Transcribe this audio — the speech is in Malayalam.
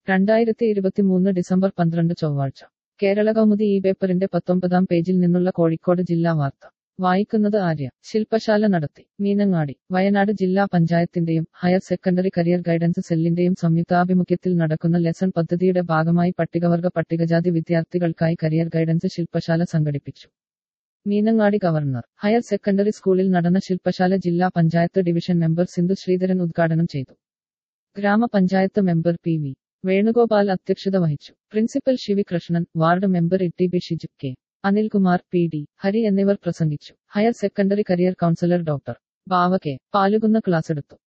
രണ്ടായിരത്തി ഇരുപത്തിമൂന്ന് ഡിസംബർ പന്ത്രണ്ട് ചൊവ്വാഴ്ച കേരള കൗമുദി ഈ പേപ്പറിന്റെ പത്തൊമ്പതാം പേജിൽ നിന്നുള്ള കോഴിക്കോട് ജില്ലാ വാർത്ത വായിക്കുന്നത് ആര്യ ശില്പശാല നടത്തി മീനങ്ങാടി വയനാട് ജില്ലാ പഞ്ചായത്തിന്റെയും ഹയർ സെക്കൻഡറി കരിയർ ഗൈഡൻസ് സെല്ലിന്റെയും സംയുക്താഭിമുഖ്യത്തിൽ നടക്കുന്ന ലെസൺ പദ്ധതിയുടെ ഭാഗമായി പട്ടികവർഗ പട്ടികജാതി വിദ്യാർത്ഥികൾക്കായി കരിയർ ഗൈഡൻസ് ശില്പശാല സംഘടിപ്പിച്ചു മീനങ്ങാടി ഗവർണർ ഹയർ സെക്കൻഡറി സ്കൂളിൽ നടന്ന ശില്പശാല ജില്ലാ പഞ്ചായത്ത് ഡിവിഷൻ മെമ്പർ സിന്ധു ശ്രീധരൻ ഉദ്ഘാടനം ചെയ്തു ഗ്രാമപഞ്ചായത്ത് മെമ്പർ പി വി വേണുഗോപാൽ അധ്യക്ഷത വഹിച്ചു principal Sivikrishnan ward member E T B Shiju K Anilkumar P D Hari എന്നിവർ പ്രസംഗിച്ചു higher secondary career counsellor doctor Bava K Palukunna class എടുത്തു